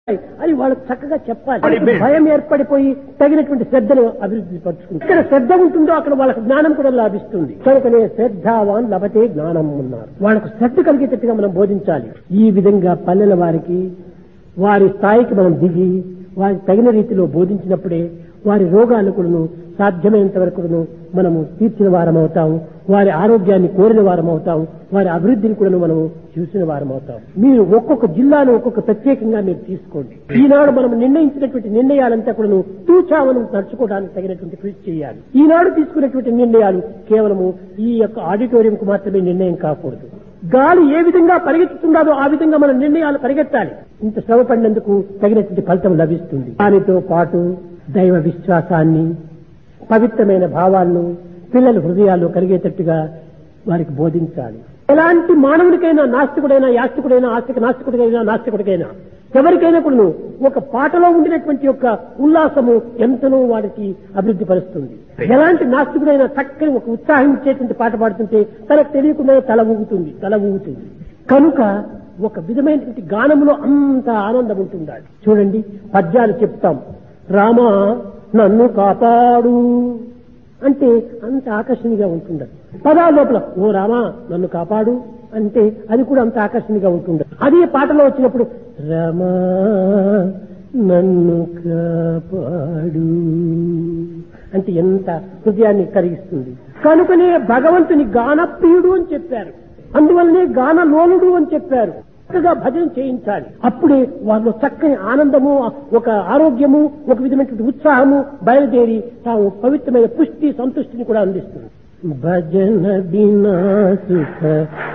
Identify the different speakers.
Speaker 1: అది వాళ్ళకి చక్కగా చెప్పాలి
Speaker 2: అది
Speaker 1: వాళ్ళకి భయం ఏర్పడిపోయి తగినటువంటి శ్రద్ధను అభివృద్ధి పరుచుకుంటారు ఇక్కడ శ్రద్ధ ఉంటుందో అక్కడ వాళ్ళకి జ్ఞానం కూడా లాభిస్తుంది కనుకనే శ్రద్ధావాన్ లభతే జ్ఞానం ఉన్నారు వాళ్ళకు శ్రద్ధ కలిగేటట్టుగా మనం బోధించాలి ఈ విధంగా పల్లెల వారికి వారి స్థాయికి మనం దిగి వారికి తగిన రీతిలో బోధించినప్పుడే వారి రోగాలు కూడాను సాధ్యమైనంత వరకును మనము తీర్చిన వారం అవుతాం వారి ఆరోగ్యాన్ని కోరిన వారం అవుతాం వారి అభివృద్ధిని కూడా మనము చూసిన వారం అవుతాం మీరు ఒక్కొక్క జిల్లాను ఒక్కొక్క ప్రత్యేకంగా మీరు తీసుకోండి ఈనాడు మనం నిర్ణయించినటువంటి నిర్ణయాలంతా కూడా తూచావనం నడుచుకోవడానికి తగినటువంటి కృషి చేయాలి ఈనాడు తీసుకున్నటువంటి నిర్ణయాలు కేవలము ఈ యొక్క ఆడిటోరియంకు మాత్రమే నిర్ణయం కాకూడదు గాలి ఏ విధంగా పరిగెత్తుతుందో ఆ విధంగా మన నిర్ణయాలు పరిగెత్తాలి ఇంత శ్రమ పడినందుకు తగినటువంటి ఫలితం లభిస్తుంది దానితో పాటు దైవ విశ్వాసాన్ని పవిత్రమైన భావాలను పిల్లల హృదయాల్లో కలిగేటట్టుగా వారికి బోధించాలి ఎలాంటి మానవుడికైనా నాస్తికుడైనా యాస్తికుడైనా ఆస్తిక నాస్తికుడికైనా నాస్తికుడికైనా ఎవరికైనా కూడా ఒక పాటలో ఉండినటువంటి యొక్క ఉల్లాసము ఎంతనో వాడికి అభివృద్ధి పరుస్తుంది ఎలాంటి నాస్తికుడైనా చక్కని ఒక ఉత్సాహం ఇచ్చేటువంటి పాట పాడుతుంటే తనకు తెలియకుండా తల ఊగుతుంది తల ఊగుతుంది కనుక ఒక విధమైనటువంటి గానములో అంత ఆనందం ఉంటుంది చూడండి పద్యాలు చెప్తాం రామా నన్ను కాపాడు అంటే అంత ఆకర్షణీయంగా ఉంటుంది పదాల లోపల ఓ రామా నన్ను కాపాడు అంటే అది కూడా అంత ఆకర్షణీయంగా ఉంటుంది అదే పాటలో వచ్చినప్పుడు రామా నన్ను కాపాడు అంటే ఎంత హృదయాన్ని కరిగిస్తుంది కనుకనే భగవంతుని గానప్రియుడు అని చెప్పారు అందువల్లనే గానలోలుడు అని చెప్పారు చక్కగా భజన చేయించాలి అప్పుడే వాళ్ళు చక్కని ఆనందము ఒక ఆరోగ్యము ఒక విధమైనటువంటి ఉత్సాహము బయలుదేరి తాము పవిత్రమైన పుష్టి సంతృష్టిని కూడా అందిస్తుంది భజన బినా సుఖ